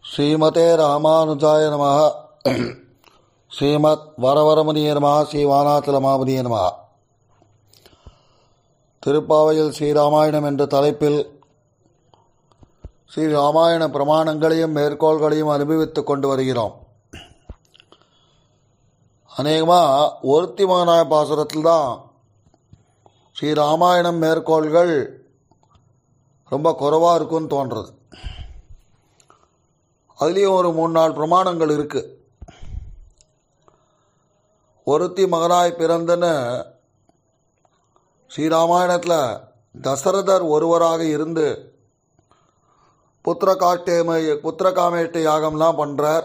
ஸ்ரீமதே ராமானுஜாய நம ஸ்ரீமத் வரவரமுனிய நம ஸ்ரீவானாச்சலமாமுனிய நம திருப்பாவையில் ஸ்ரீராமாயணம் என்ற தலைப்பில் ஸ்ரீ ராமாயண பிரமாணங்களையும் மேற்கோள்களையும் அனுபவித்துக் கொண்டு வருகிறோம் அநேகமாக ஒருத்தி மகனாய பாசுரத்தில் தான் ஸ்ரீ ராமாயணம் மேற்கோள்கள் ரொம்ப குறைவாக இருக்குன்னு தோன்றது அதுலேயும் ஒரு மூணு நாலு பிரமாணங்கள் இருக்கு ஒருத்தி மகனாய் பிறந்தன்னு ஸ்ரீராமாயணத்தில் தசரதர் ஒருவராக இருந்து புத்திர காட்டேமை புத்திர காமேட்டு யாகம்லாம் பண்ணுறார்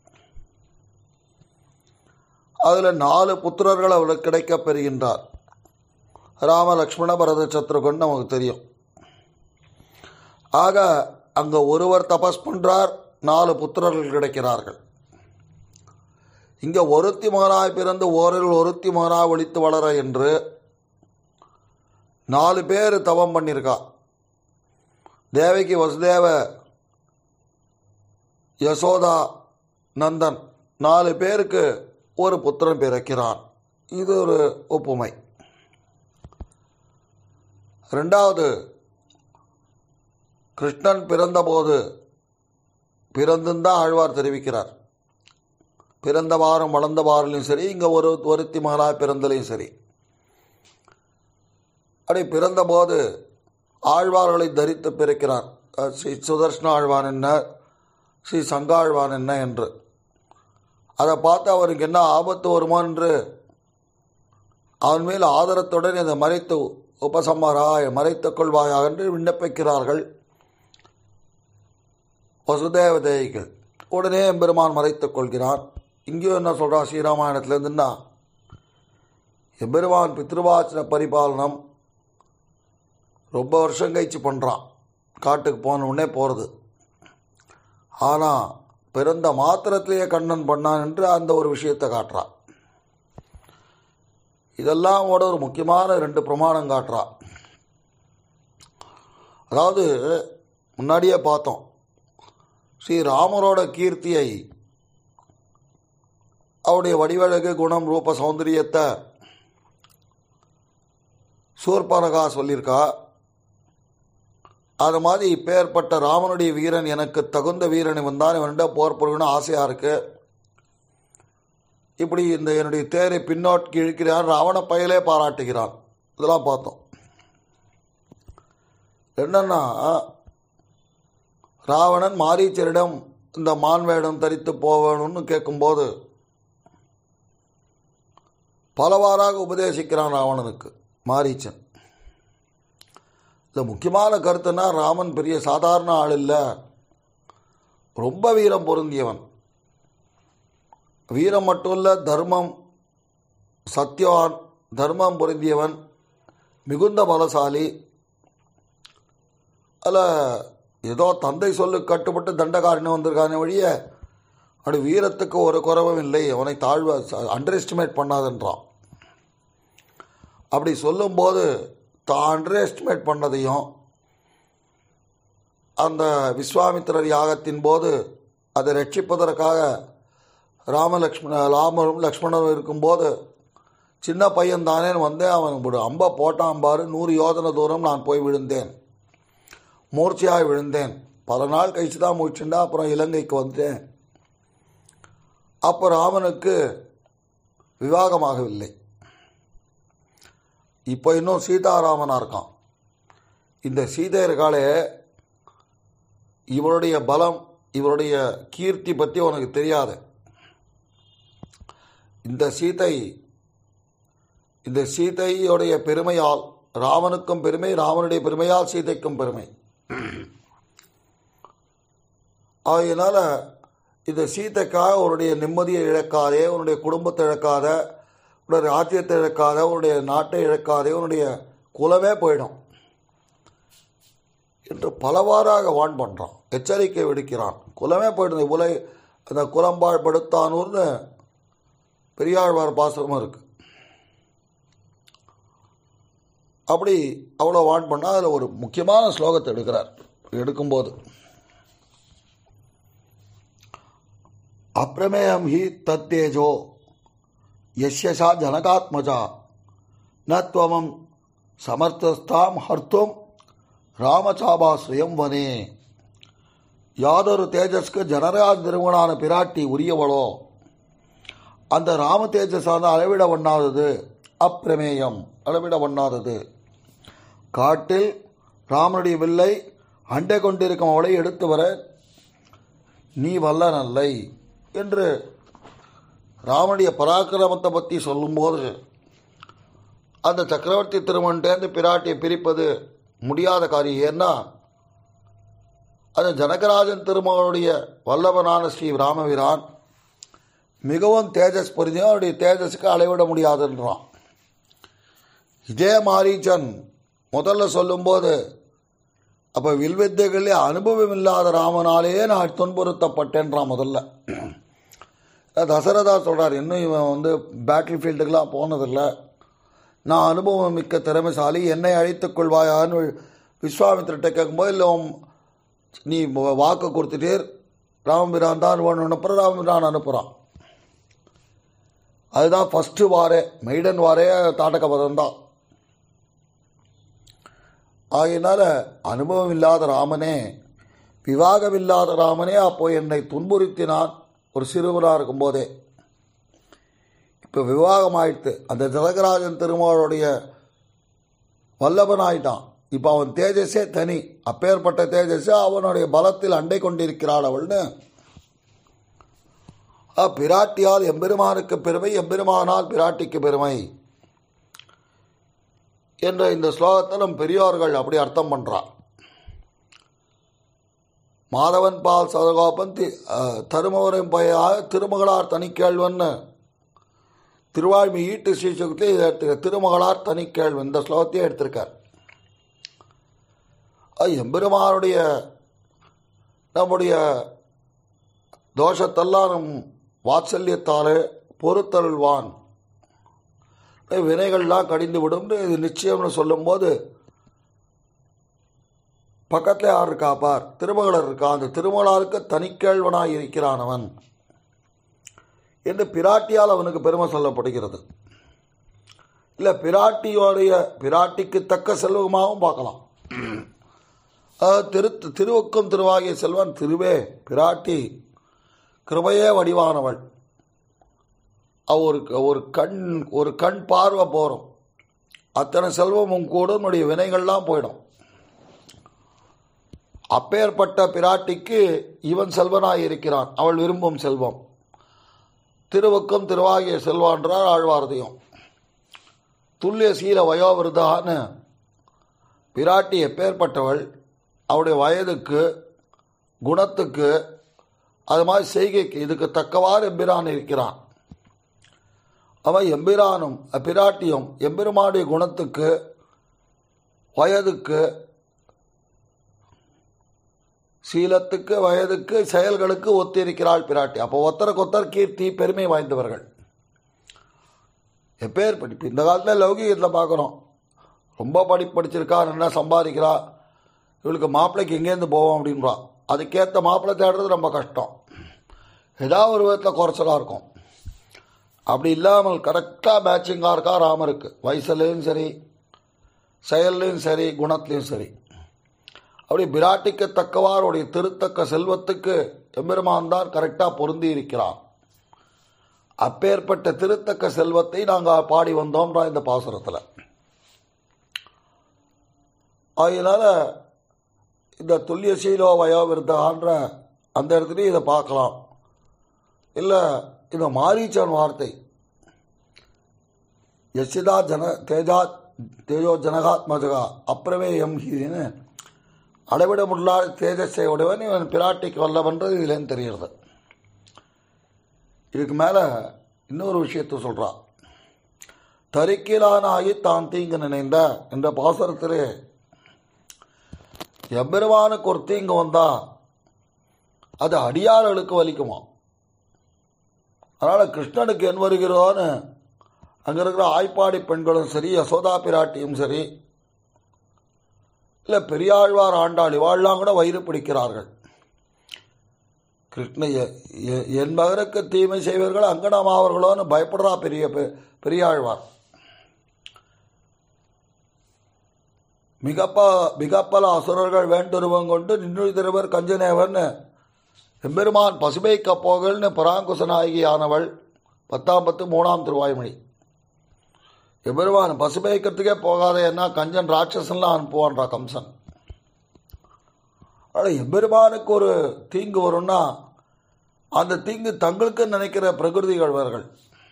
அதில் நாலு புத்திரர்கள் அவருக்கு கிடைக்கப் பெறுகின்றார் ராம லக்ஷ்மண பரத சத்ருகன் நமக்கு தெரியும் ஆக அங்கே ஒருவர் தபஸ் பண்ணுறார் நாலு புத்திரர்கள் கிடைக்கிறார்கள் இங்கே ஒருத்தி மகனாய் பிறந்து ஓரில் ஒருத்தி மகனாய் ஒழித்து வளர என்று நாலு பேர் தவம் பண்ணியிருக்கா தேவகி வசுதேவ யசோதா நந்தன் நாலு பேருக்கு ஒரு புத்திரன் பிறக்கிறான் இது ஒரு ஒப்புமை ரெண்டாவது கிருஷ்ணன் பிறந்தபோது பிறந்துந்தான் ஆழ்வார் தெரிவிக்கிறார் பிறந்த வாரம் வளர்ந்த வாரிலையும் சரி இங்கே ஒரு ஒருத்தி மகளாக பிறந்தலையும் சரி அப்படி பிறந்தபோது ஆழ்வார்களை தரித்து பிறக்கிறார் ஸ்ரீ சுதர்ஷ்ண ஆழ்வான் என்ன ஸ்ரீ சங்காழ்வான் என்ன என்று அதை பார்த்து அவருக்கு என்ன ஆபத்து வருமா என்று அவன் மேல் ஆதரத்துடன் இதை மறைத்து உபசம்மராய் மறைத்துக் கொள்வாயாக என்று விண்ணப்பிக்கிறார்கள் வசுதேவ தேவிகள் உடனே எம்பெருமான் மறைத்துக் கொள்கிறான் இங்கேயும் என்ன சொல்கிறான் ஸ்ரீராமாயணத்துலேருந்துன்னா எம்பெருமான் பித்ருவாச்சன பரிபாலனம் ரொம்ப வருஷம் கழிச்சு பண்ணுறான் காட்டுக்கு போன உடனே போகிறது ஆனால் பிறந்த மாத்திரத்திலேயே கண்ணன் பண்ணான் என்று அந்த ஒரு விஷயத்தை காட்டுறான் இதெல்லாம் கூட ஒரு முக்கியமான ரெண்டு பிரமாணம் காட்டுறான் அதாவது முன்னாடியே பார்த்தோம் ஸ்ரீ ராமரோட கீர்த்தியை அவருடைய வடிவழகு குணம் ரூப சௌந்தரியத்தை சூர்பனகா சொல்லியிருக்கா அது மாதிரி இப்பேற்பட்ட ராமனுடைய வீரன் எனக்கு தகுந்த வீரன் வந்தான் இவன்கிட்ட போர் புரியணும் ஆசையாக இருக்கு இப்படி இந்த என்னுடைய தேரை பின்னோக்கி இழுக்கிறான் ராவண பயலே பாராட்டுகிறான் இதெல்லாம் பார்த்தோம் என்னன்னா ராவணன் மாரீச்சரிடம் இந்த மான் வேடம் தரித்து போவேணும்னு கேட்கும்போது பலவாறாக உபதேசிக்கிறான் ராவணனுக்கு மாரீச்சன் இந்த முக்கியமான கருத்துனா ராமன் பெரிய சாதாரண ஆள் இல்லை ரொம்ப வீரம் பொருந்தியவன் வீரம் மட்டும் இல்லை தர்மம் சத்தியவான் தர்மம் பொருந்தியவன் மிகுந்த பலசாலி அதில் ஏதோ தந்தை சொல்லு கட்டுப்பட்டு தண்டகாரன்னு வந்திருக்கானே வழிய அப்படி வீரத்துக்கு ஒரு குறவும் இல்லை அவனை தாழ்வ அண்டர் எஸ்டிமேட் பண்ணாதுன்றான் அப்படி சொல்லும்போது தான் அண்டர் எஸ்டிமேட் பண்ணதையும் அந்த விஸ்வாமித்திரர் யாகத்தின் போது அதை ரட்சிப்பதற்காக ராமலக்ஷ்மண ராமரும் லக்ஷ்மணரும் இருக்கும்போது சின்ன பையன் தானே வந்தேன் அவன் ஒரு அம்பை போட்டான் பாரு நூறு யோஜனை தூரம் நான் போய் விழுந்தேன் மூர்ச்சையாக விழுந்தேன் பல நாள் கழிச்சு தான் முடிச்சுட்டா அப்புறம் இலங்கைக்கு வந்தேன் அப்போ ராமனுக்கு விவாகமாகவில்லை இப்போ இன்னும் சீதாராமனாக இருக்கான் இந்த சீதை இருக்காளே இவருடைய பலம் இவருடைய கீர்த்தி பற்றி உனக்கு தெரியாது இந்த சீதை இந்த சீதையுடைய பெருமையால் ராமனுக்கும் பெருமை ராமனுடைய பெருமையால் சீதைக்கும் பெருமை அதனால இந்த சீதைக்காக அவருடைய நிம்மதியை இழக்காதே உன்னுடைய குடும்பத்தை இழக்காத உன்னுடைய ராஜ்யத்தை இழக்காத உன்னுடைய நாட்டை இழக்காதே உன்னுடைய குலமே போயிடும் என்று பலவாறாக வான் பண்ணுறான் எச்சரிக்கை விடுக்கிறான் குலமே போயிடும் உலை அந்த குலம்பாழ் படுத்தானூர்னு பெரியாழ்வார் பாசமும் இருக்கு அப்படி அவ்வளோ வான் பண்ணால் அதில் ஒரு முக்கியமான ஸ்லோகத்தை எடுக்கிறார் எடுக்கும்போது அப்பிரமேயம் ஹி தத்தேஜோ யஸ்யசா ஜனகாத்மஜா நத்வமம் சமர்த்தஸ்தாம் ஹர்த்தும் ராமசாபா சுயம்வனே யாதொரு தேஜஸ்க்கு ஜனராஜ் திருமணான பிராட்டி உரியவளோ அந்த ராம தேஜஸான அளவிட ஒண்ணாதது அப்பிரமேயம் அளவிட ஒண்ணாதது காட்டில் ராமனுடைய வில்லை அண்டை கொண்டிருக்கும் அவளை எடுத்து வர நீ வல்லனல்லை என்று ராமனுடைய பராக்கிரமத்தை பற்றி சொல்லும்போது அந்த சக்கரவர்த்தி திருமணத்தேர்ந்து பிராட்டியை பிரிப்பது முடியாத காரியம் ஏன்னா அந்த ஜனகராஜன் திருமகனுடைய வல்லவனான ஸ்ரீ ராமவீரான் மிகவும் தேஜஸ் புரிஞ்சும் அவருடைய தேஜஸுக்கு அளவிட முடியாதுன்றான் இதே மாரீச்சன் முதல்ல சொல்லும்போது அப்போ வில்வித்தைகளே அனுபவம் இல்லாத ராமனாலேயே நான் துன்புறுத்தப்பட்டேன்றான் முதல்ல தசரதா சொல்கிறார் இன்னும் இவன் வந்து பேட்டில் ஃபீல்டுக்கெலாம் போனதில்லை நான் அனுபவம் மிக்க திறமைசாலி என்னை அழைத்துக் கொள்வாயான்னு விஸ்வாமித்திரிட்ட கேட்கும்போது இல்லை நீ வாக்கு கொடுத்துட்டீர் ராமபிரான் தான் ஒன்று அனுப்புகிற ராமபிரான் அனுப்புகிறான் அதுதான் ஃபஸ்ட்டு வாரே மெய்டன் வாரே தாட்டக பதம் தான் ஆகையினால அனுபவம் இல்லாத ராமனே விவாகமில்லாத ராமனே அப்போ என்னை துன்புறுத்தினான் ஒரு சிறுவனாக இருக்கும்போதே இப்போ விவாகம் ஆயிடுத்து அந்த ஜனகராஜன் திருமாவளுடைய வல்லவனாயிட்டான் இப்போ அவன் தேஜஸே தனி அப்பேற்பட்ட தேஜஸே அவனுடைய பலத்தில் அண்டை கொண்டிருக்கிறாள் அவள்னு பிராட்டியால் எம்பெருமானுக்கு பெருமை எம்பெருமானால் பிராட்டிக்கு பெருமை என்ற இந்த ஸ்லோகத்தை நம் பெரியோர்கள் அப்படி அர்த்தம் பண்ணுறார் மாதவன் பால் சதகோபன் தி தருமவரின் பையாக திருமகளார் தனிக்கேள்வன்னு திருவாழ்மி ஈட்டு ஸ்ரீசுகத்தை இதை எடுத்துக்க திருமகளார் தனிக்கேள்வி இந்த ஸ்லோகத்தையே எடுத்திருக்கார் எம்பெருமானுடைய நம்முடைய தோஷத்தெல்லாம் நம் வாத்சல்யத்தாலே பொறுத்தருள்வான் வினைகள்லாம் கடிந்து விடும் இது நிச்சயம்னு சொல்லும்போது பக்கத்தில் யார் இருக்கா பார் திருமகளர் இருக்கா அந்த திருமகளாருக்கு தனிக்கேழ்வனாய் இருக்கிறான் அவன் என்று பிராட்டியால் அவனுக்கு பெருமை சொல்லப்படுகிறது இல்லை பிராட்டியோடைய பிராட்டிக்கு தக்க செல்வமாகவும் பார்க்கலாம் திரு திருவுக்கும் திருவாகிய செல்வன் திருவே பிராட்டி கிருபையே வடிவானவள் ஒரு ஒரு கண் ஒரு கண் பார்வை போகிறோம் அத்தனை செல்வமும் கூட உன்னுடைய வினைகள்லாம் போயிடும் அப்பேற்பட்ட பிராட்டிக்கு இவன் செல்வனாய் இருக்கிறான் அவள் விரும்பும் செல்வம் திருவுக்கும் திருவாகிய செல்வான்றார் ஆழ்வார்தையும் துல்லிய சீல வயோவிருதான்னு பிராட்டி எப்பேற்பட்டவள் அவருடைய வயதுக்கு குணத்துக்கு அது மாதிரி செய்கைக்கு இதுக்கு தக்கவாறு எம்பிரான் இருக்கிறான் அவன் எம்பிரானும் பிராட்டியும் எம்பெருமானுடைய குணத்துக்கு வயதுக்கு சீலத்துக்கு வயதுக்கு செயல்களுக்கு ஒத்திருக்கிறாள் பிராட்டி அப்போ ஒத்தருக்கு ஒத்தர் கீர்த்தி பெருமை வாய்ந்தவர்கள் எப்பேர் படிப்பு இந்த காலத்தில் லௌகீகத்தில் பார்க்குறோம் ரொம்ப படிப்பு படிச்சிருக்கா நல்லா சம்பாதிக்கிறா இவளுக்கு மாப்பிள்ளைக்கு எங்கேருந்து போவோம் அப்படின்றா அதுக்கேற்ற மாப்பிள்ளை தேடுறது ரொம்ப கஷ்டம் ஏதாவது ஒரு விதத்தில் குறைச்சலாக இருக்கும் அப்படி இல்லாமல் கரெக்டாக மேட்சிங்காக இருக்கா ராமருக்கு வயசுலேயும் சரி செயல்லையும் சரி குணத்துலேயும் சரி அப்படி பிராட்டிக்கு தக்கவாருடைய திருத்தக்க செல்வத்துக்கு எம்பெருமான் தான் கரெக்டாக பொருந்தி இருக்கிறான் அப்பேற்பட்ட திருத்தக்க செல்வத்தை நாங்கள் பாடி வந்தோம்ன்றா இந்த பாசுரத்தில் அதனால் இந்த துல்லிய சீலோ வயோவிருத்தான்ற அந்த இடத்துலையும் இதை பார்க்கலாம் இல்லை இந்த மாரீச்சன் வார்த்தை யசிதா ஜன தேஜா தேஜோ ஜனகாத்மஜகா அப்புறமே எம் ஹீன்னு அளவிட முடியாத தேஜஸை உடையவன் இவன் பிராட்டிக்கு வல்லவன்றது இதுலேருந்து தெரிகிறது இதுக்கு மேலே இன்னொரு விஷயத்தை சொல்கிறான் தரிக்கிலானாகி தான் தீங்கு நினைந்த என்ற பாசுரத்திலே எம்பெருமானுக்கு ஒரு தீங்கு வந்தா அது அடியார்களுக்கு வலிக்குமா அதனால் கிருஷ்ணனுக்கு என் வருகிறோன்னு அங்கே இருக்கிற ஆய்ப்பாடி பெண்களும் சரி யசோதா பிராட்டியும் சரி இல்லை பெரியாழ்வார் ஆண்டாள் இவாள்லாம் கூட வயிறு பிடிக்கிறார்கள் கிருஷ்ண எ- எ- என் மகனுக்கு தீமை செய்வர்கள் அங்கனமாவர்களோன்னு பயப்படுறா பெரிய பெ- பெரியாழ்வார் மிகப்ப மிகப்பல அசுரர்கள் வேண்டுருவம் கொண்டு நின்று திருவர் கஞ்சனேவன் எம்பெருமான் பசுமை கப்போகள்னு பராங்குச நாயகியானவள் பத்தாம் பத்து மூணாம் திருவாய்மொழி எம்பெருமான் பசுமைக்கிறதுக்கே போகாத என்ன கஞ்சன் ராட்சசன்லாம் அனுப்புவான்றா கம்சன் ஆனால் எம்பெருமானுக்கு ஒரு தீங்கு வரும்னா அந்த தீங்கு தங்களுக்கு நினைக்கிற பிரகிருதிகள்வர்கள்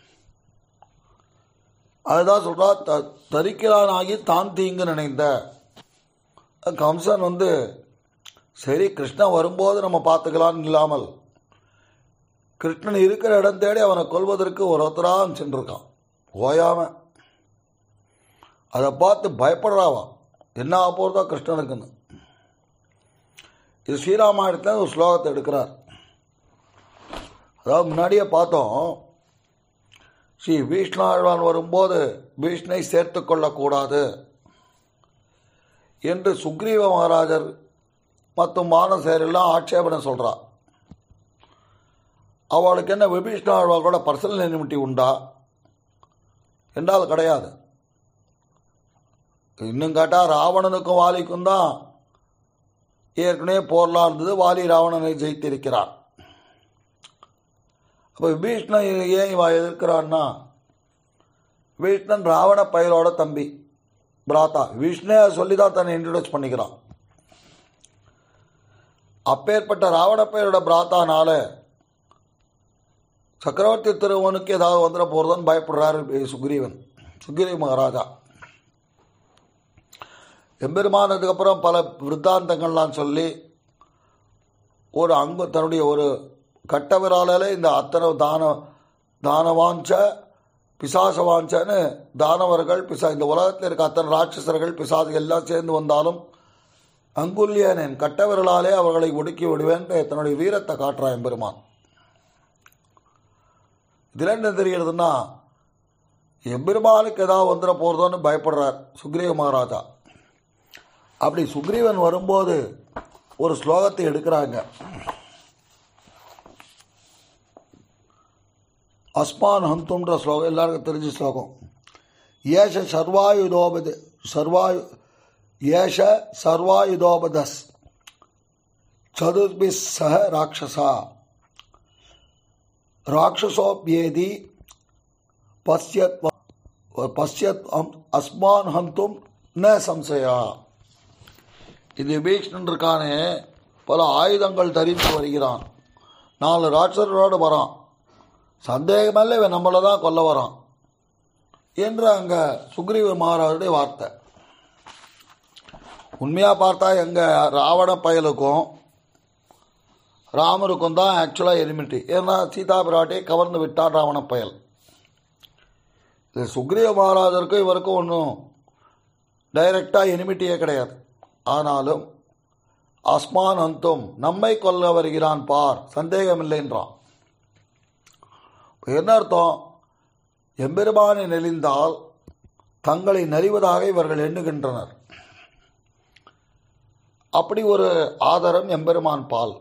அதுதான் சொல்றா த தரிக்கிறானாகி தான் தீங்கு நினைந்த கம்சன் வந்து சரி கிருஷ்ணன் வரும்போது நம்ம பார்த்துக்கலாம்னு இல்லாமல் கிருஷ்ணன் இருக்கிற இடம் தேடி அவனை கொல்வதற்கு ஒரு ஒருத்தராக சென்றிருக்கான் ஓயாம அதை பார்த்து பயப்படுறாவா என்ன ஆக போகிறதோ கிருஷ்ணனுக்குன்னு இது ஸ்ரீராமாயணத்தில் ஒரு ஸ்லோகத்தை எடுக்கிறார் அதாவது முன்னாடியே பார்த்தோம் ஸ்ரீ பீஷ்ணாழ்வான் வரும்போது பீஷ்ணை சேர்த்து கொள்ளக்கூடாது என்று சுக்ரீவ மகாராஜர் மற்றும் மானசேரெல்லாம் ஆட்சேபனை சொல்றா அவளுக்கு என்ன விபீஷ்ணாழ்வார்களோட பர்சனல் எனிமிட்டி உண்டா என்றால் கிடையாது இன்னும் கேட்டால் ராவணனுக்கும் வாலிக்கும் தான் ஏற்கனவே போர்லாம் இருந்தது வாலி ராவணனை ஜெயித்திருக்கிறான் அப்போ விபீஷ்ணன் ஏன் இவ எதிர்க்கிறான்னா விபீஷ்ணன் ராவண பயிரோட தம்பி பிராத்தா விஷ்ணு சொல்லி தான் தன்னை இன்ட்ரடியூஸ் பண்ணிக்கிறான் அப்பேற்பட்ட ராவண பயிரோட பிராத்தானால சக்கரவர்த்தி திருவனுக்கு ஏதாவது வந்துட போகிறதுன்னு பயப்படுறாரு சுக்ரீவன் சுக்ரீவ மகாராஜா எம்பெருமானதுக்கு அப்புறம் பல விருத்தாந்தங்கள்லாம் சொல்லி ஒரு அங்கு தன்னுடைய ஒரு கட்டவிராலே இந்த அத்தனை தான தானவாஞ்ச பிசாசவாஞ்சன்னு தானவர்கள் பிசா இந்த உலகத்தில் இருக்க அத்தனை ராட்சசர்கள் பிசாசுகள் எல்லாம் சேர்ந்து வந்தாலும் அங்குல்யன் என் கட்டவிரலாலே அவர்களை ஒடுக்கி விடுவேன் தன்னுடைய வீரத்தை காட்டுறான் எம்பெருமான் இதில் என்ன தெரிகிறதுன்னா எம்பெருமானுக்கு ஏதாவது வந்துட போகிறதோன்னு பயப்படுறார் சுக்ரீவ மகாராஜா அப்படி சுக்ரீவன் வரும்போது ஒரு ஸ்லோகத்தை எடுக்கிறாங்க அஸ்மான் ஹந்துன்ற ஸ்லோகம் எல்லாருக்கும் தெரிஞ்ச ஸ்லோகம் ஏஷ சர்வாயுதோபதி சர்வாயு ஏஷ சர்வாயுதோபதஸ் சதுர்பி சக ராட்சசா ராட்சசோப்யேதி பசியத் பசியத் அஸ்மான் ஹந்தும் ந சம்சயா இது பீஷ்ணன் இருக்கானே பல ஆயுதங்கள் தரித்து வருகிறான் நாலு ராட்சர்களோடு வரான் சந்தேகமல்ல இவன் நம்மளை தான் கொல்ல வரான் என்று அங்கே சுக்ரீவ மகாராஜுடைய வார்த்தை உண்மையாக பார்த்தா எங்கள் ராவண பயலுக்கும் ராமருக்கும் தான் ஆக்சுவலாக எலிமிட்டி ஏன்னா சீதா பிராட்டியை கவர்ந்து விட்டான் ராவண பயல் இது சுக்ரீவ மகாராஜருக்கும் இவருக்கும் ஒன்றும் டைரக்டாக எனிமிட்டியே கிடையாது ஆனாலும் அஸ்மான் அந்தும் நம்மை கொல்ல வருகிறான் பார் சந்தேகமில்லைன்றான் என்ன அர்த்தம் எம்பெருமானை நெளிந்தால் தங்களை நெறிவதாக இவர்கள் எண்ணுகின்றனர் அப்படி ஒரு ஆதரம் எம்பெருமான் பால்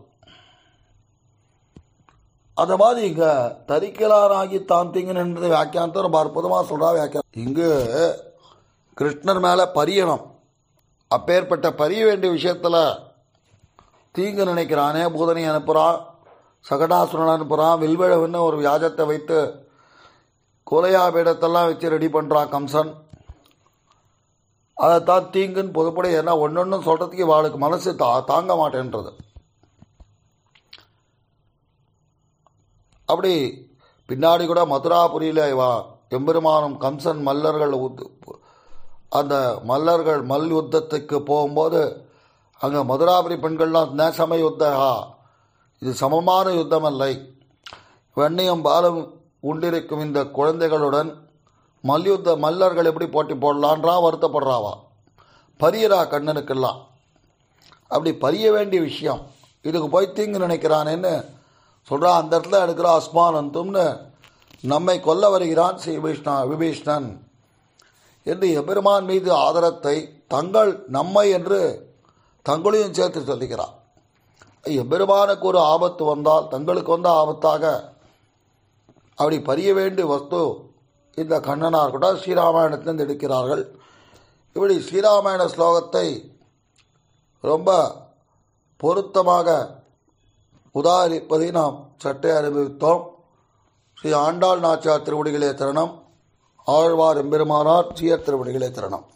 அந்த மாதிரி இங்க தரிக்கலானாகி தாந்திங்கன் என்பது வியாக்கியானத்தை ரொம்ப அற்புதமாக சொல்றா வியாக்கியம் இங்கு கிருஷ்ணர் மேல பரியணம் அப்பேற்பட்ட பரிய வேண்டிய விஷயத்துல தீங்கு நினைக்கிறானே பூதனை அனுப்புகிறான் சகடாசுரன் அனுப்புகிறான் வில்வழவன்னு ஒரு வியாஜத்தை வைத்து கோலையாபீடத்தெல்லாம் வச்சு ரெடி பண்ணுறான் கம்சன் அதைத்தான் தீங்குன்னு பொதுப்படை ஏன்னா ஒன்று ஒன்று சொல்கிறதுக்கு இவாளுக்கு மனசு தா தாங்க மாட்டேன்றது அப்படி பின்னாடி கூட மதுராபுரியில் இவா எம்பெருமானும் கம்சன் மல்லர்கள் அந்த மல்லர்கள் மல் யுத்தத்துக்கு போகும்போது அங்கே மதுராபுரி பெண்கள்லாம் நேசம யுத்தகா இது சமமான யுத்தம் அல்லை வெண்ணியும் பாலும் உண்டிருக்கும் இந்த குழந்தைகளுடன் மல்யுத்த மல்லர்கள் எப்படி போட்டி போடலான்றா வருத்தப்படுறாவா பரியரா கண்ணனுக்கெல்லாம் அப்படி பரிய வேண்டிய விஷயம் இதுக்கு போய் தீங்கு நினைக்கிறானேன்னு சொல்கிறா அந்த இடத்துல எடுக்கிற அஸ்மானந்தும்னு நம்மை கொல்ல வருகிறான் ஸ்ரீ விஷ்ணா விபீஷ்ணன் என்று எபெருமான் மீது ஆதரத்தை தங்கள் நம்மை என்று தங்களையும் சேர்த்து சொல்லுகிறார் எம்பெருமானுக்கு ஒரு ஆபத்து வந்தால் தங்களுக்கு வந்த ஆபத்தாக அப்படி பரிய வேண்டிய வஸ்து இந்த கண்ணனாக இருக்கட்டும் ஸ்ரீராமாயணத்திலிருந்து எடுக்கிறார்கள் இப்படி ஸ்ரீராமாயண ஸ்லோகத்தை ரொம்ப பொருத்தமாக உதாரிப்பதை நாம் சற்றே அனுபவித்தோம் ஸ்ரீ ஆண்டாள் நாச்சியார் திருவடிகளே தரணம் ஆழ்வார் எம்பெருமானார் சீயர் திருவடிகளே தரணம்